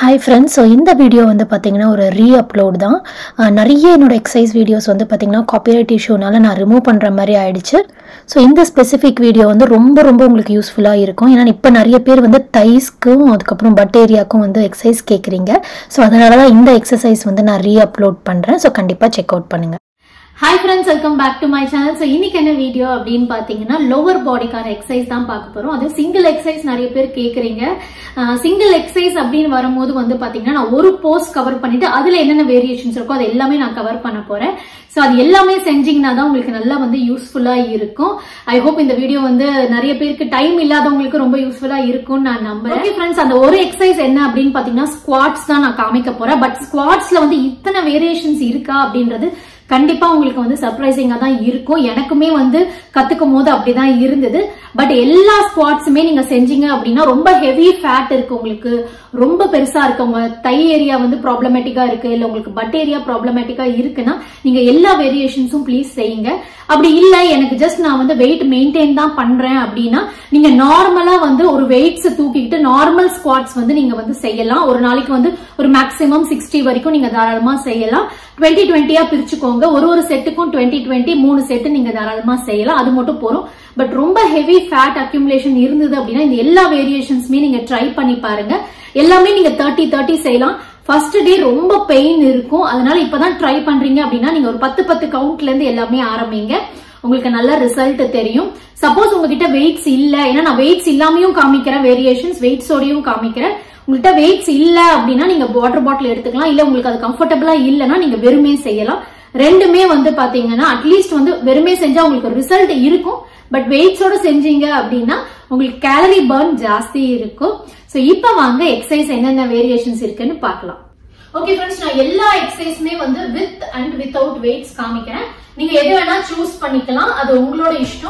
hi friends so இந்த video வந்து பார்த்தீங்கன்னா ஒரு ரீ அப்லோட் தான் அஹ் நிறைய என்னோட எக்ஸசைஸ் வீடியோஸ் வந்து பார்த்தீங்கன்னா காப்பிரைட் இஷ்யூனால நான் ரிமூவ் பண்ணுற மாதிரி ஆயிடுச்சு ஸோ இந்த ஸ்பெசிஃபிக் வீடியோ வந்து ரொம்ப ரொம்ப உங்களுக்கு யூஸ்ஃபுல்லாக இருக்கும் ஏன்னா இப்போ நிறைய பேர் வந்து தைஸ்க்கும் அதுக்கப்புறம் பட் ஏரியாவுக்கும் வந்து எக்ஸசைஸ் கேட்குறீங்க ஸோ அதனால தான் இந்த எக்ஸசைஸ் வந்து நான் ரீ அப்லோட் பண்ணுறேன் ஸோ கண்டிப்பாக செக் அவுட் பண்ணுங்கள் hi friends welcome back to my channel so இன்னைக்கு என்ன வீடியோ அப்படின்னு பார்த்தீங்கன்னா லோவர் பாடிக்கான எக்ஸசைஸ் தான் பார்க்க போறோம் அது சிங்கிள் எக்ஸசைஸ் நிறைய பேர் கேட்குறீங்க சிங்கிள் எக்ஸசைஸ் அப்படின்னு வரும்போது வந்து பார்த்தீங்கன்னா நான் ஒரு போஸ்ட் கவர் பண்ணிட்டு அதுல என்னென்ன வேரியேஷன்ஸ் இருக்கோ அது எல்லாமே நான் கவர் பண்ண போறேன் ஸோ அது எல்லாமே செஞ்சீங்கன்னா தான் உங்களுக்கு நல்லா வந்து யூஸ்ஃபுல்லா இருக்கும் ஐ ஹோப் இந்த வீடியோ வந்து நிறைய பேருக்கு டைம் இல்லாதவங்களுக்கு ரொம்ப யூஸ்ஃபுல்லா இருக்கும்னு நான் நம்புறேன் ஓகே ஃப்ரெண்ட்ஸ் அந்த ஒரு எக்ஸசைஸ் என்ன அப்படின்னு பார்த்தீங்கன்னா ஸ்குவாட்ஸ் தான் நான் காமிக்க போறேன் பட் ஸ்குவாட்ஸ்ல வந்து இத்தனை வேரியேஷன்ஸ் இருக்கா அப்படின்றது கண்டிப்பா உங்களுக்கு வந்து சர்ப்ரைசிங்கா தான் இருக்கும் எனக்குமே வந்து கத்துக்கும் போது அப்படிதான் இருந்தது பட் எல்லா ஸ்குவாட்ஸுமே நீங்க செஞ்சீங்க அப்படின்னா ரொம்ப ஹெவி ஃபேட் இருக்கு உங்களுக்கு ரொம்ப பெருசா இருக்கு உங்க தை ஏரியா வந்து ப்ராப்ளமேட்டிக்கா இருக்கு இல்ல உங்களுக்கு பட் ஏரியா ப்ராப்ளமேட்டிக்கா இருக்குன்னா நீங்க எல்லா வேரியேஷன்ஸும் ப்ளீஸ் செய்யுங்க அப்படி இல்ல எனக்கு ஜஸ்ட் நான் வந்து வெயிட் மெயின்டைன் தான் பண்றேன் அப்படின்னா நீங்க நார்மலா வந்து ஒரு வெயிட்ஸ் தூக்கிக்கிட்டு நார்மல் ஸ்குவாட்ஸ் வந்து நீங்க வந்து செய்யலாம் ஒரு நாளைக்கு வந்து ஒரு மேக்ஸிமம் சிக்ஸ்டி வரைக்கும் நீங்க தாராளமா செய்யலாம் டுவெண்ட்டி டுவெண்ட்டியா பிரிச்சுக்கோங்க ஒரு ஒரு செட்டுக்கும் டுவெண்ட்டி டுவெண்ட்டி மூணு செட்டு நீங்க தாராளமா செய்யலாம் அது மட்டும் போறோம் பட் ரொம்ப ஹெவி ஃபேட் அக்யூமுலேஷன் இருந்தது அப்படின்னா இந்த எல்லா வேரியேஷன்ஸுமே நீங்க ட்ரை பண்ணி பாருங்க எல்லாமே நீங்க தேர்ட்டி தேர்ட்டி செய்யலாம் ஃபர்ஸ்ட் டே ரொம்ப பெயின் இருக்கும் அதனால இப்பதான் ட்ரை பண்றீங்க அப்படின்னா நீங்க ஒரு பத்து பத்து கவுண்ட்ல இருந்து எல்லாமே ஆரம்பிங்க உங்களுக்கு நல்ல ரிசல்ட் தெரியும் சப்போஸ் உங்ககிட்ட வெயிட்ஸ் இல்ல ஏன்னா நான் வெயிட்ஸ் இல்லாமையும் காமிக்கிறேன் வேரியேஷன்ஸ் வெயிட்ஸோடையும் காமிக்கிறேன் உங்கள்கிட்ட வெயிட்ஸ் இல்ல அப்படின்னா நீங்க வாட்டர் பாட்டில் எடுத்துக்கலாம் இல்ல உங்களுக்கு அது கம்ஃபர்டபுளா இல்லைன்னா நீங்க வெறுமே செய்யலாம் ரெண்டுமே வந்து பாத்தீங்கன்னா அட்லீஸ்ட் வந்து வெறுமே செஞ்சா உங்களுக்கு ரிசல்ட் இருக்கும் பட் வெயிட்ஸோட செஞ்சீங்க அப்படின்னா உங்களுக்கு கேலரி பர்ன் ஜாஸ்தி இருக்கும் சோ இப்ப வாங்க எக்ஸசைஸ் என்னென்ன வேரியேஷன்ஸ் இருக்குன்னு பார்க்கலாம் ஓகே ஃப்ரெண்ட்ஸ் நான் எல்லா எக்ஸசைஸுமே வந்து வித் அண்ட் வித்தவுட் வெயிட்ஸ் காமிக்கிறேன் நீங்க எது வேணா சூஸ் பண்ணிக்கலாம் அது உங்களோட இஷ்டம்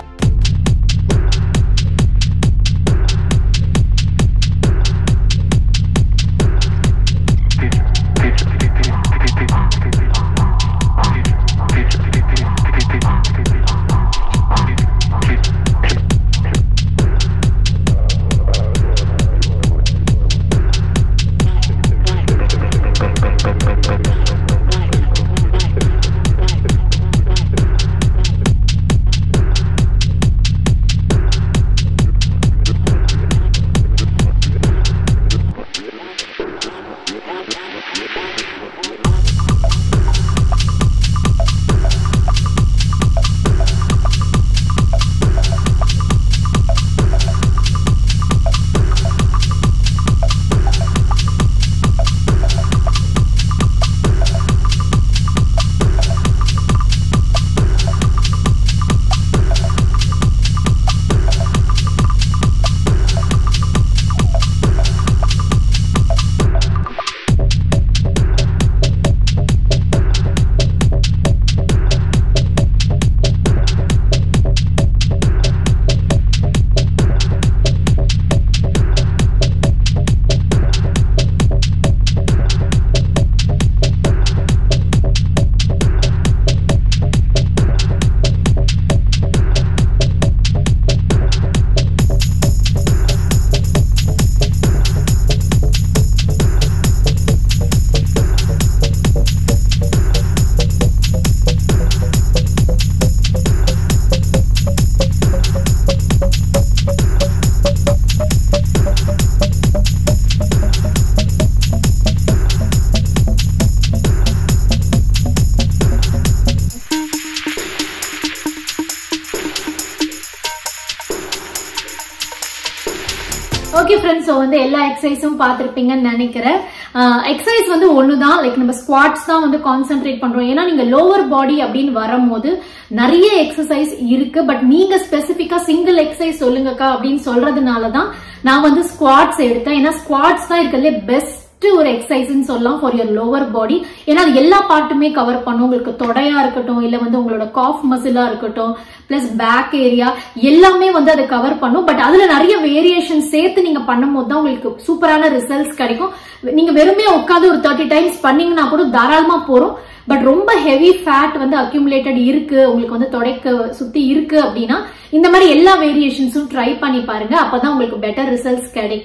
ஓகே ஃப்ரெண்ட்ஸ் ஸோ வந்து எல்லா எக்ஸசைஸும் பார்த்துருப்பீங்கன்னு நினைக்கிறேன் எக்ஸசைஸ் வந்து ஒன்று தான் லைக் நம்ம ஸ்குவாட்ஸ் தான் வந்து கான்சென்ட்ரேட் பண்றோம் ஏன்னா நீங்க லோவர் பாடி அப்படின்னு வரும்போது நிறைய எக்ஸசைஸ் இருக்கு பட் நீங்க ஸ்பெசிஃபிக்கா சிங்கிள் எக்ஸசைஸ் சொல்லுங்கக்கா அப்படின்னு சொல்றதுனால தான் நான் வந்து ஸ்குவாட்ஸ் எடுத்தேன் ஏன்னா ஸ்குவாட்ஸ் தான் இருக்கிறதுலே பெஸ்ட் ஒரு எக்ஸசைஸ்னு சொல்லலாம் ஃபார் யர் லோவர் பாடி ஏன்னா அது எல்லா பார்ட்டுமே கவர் பண்ணும் உங்களுக்கு தொடையா இருக்கட்டும் இல்ல வந்து உங்களோட காஃப் மசிலா இருக்கட்டும் பிளஸ் பேக் ஏரியா எல்லாமே வந்து அதை கவர் பண்ணும் பட் அதுல நிறைய வேரியேஷன் சேர்த்து நீங்க பண்ணும்போது தான் உங்களுக்கு சூப்பரான ரிசல்ட்ஸ் கிடைக்கும் நீங்க வெறுமே உட்காந்து ஒரு தேர்ட்டி டைம்ஸ் பண்ணீங்கன்னா கூட தாராளமா போறோம் பட் ரொம்ப ஹெவி ஃபேட் வந்து அக்யூமுலேட்டட் இருக்கு உங்களுக்கு வந்து தொடைக்க சுத்தி இருக்கு அப்படின்னா இந்த மாதிரி எல்லா வேரியேஷன்ஸும் ட்ரை பண்ணி பாருங்க அப்பதான் உங்களுக்கு பெட்டர் ரிசல்ட்ஸ் கிடைக்கும்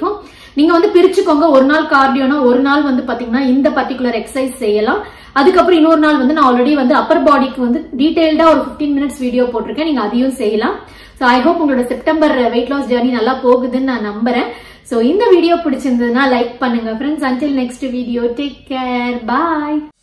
நீங்க வந்து பிரிச்சுக்கோங்க ஒரு நாள் கார்டியோனா ஒரு நாள் வந்து பாத்தீங்கன்னா இந்த பர்டிகுலர் எக்ஸசைஸ் செய்யலாம் அதுக்கப்புறம் இன்னொரு நாள் வந்து நான் ஆல்ரெடி வந்து அப்பர் பாடிக்கு வந்து டீடைல்டா ஒரு 15 மினிட்ஸ் வீடியோ போட்டிருக்கேன் நீங்க அதையும் செய்யலாம் ஸோ ஐ ஹோப் உங்களோட செப்டம்பர் வெயிட் லாஸ் ஜர்னி நல்லா போகுதுன்னு நான் நம்புறேன் ஸோ இந்த வீடியோ பிடிச்சிருந்ததுன்னா லைக் பண்ணுங்க friends until next video take care பாய்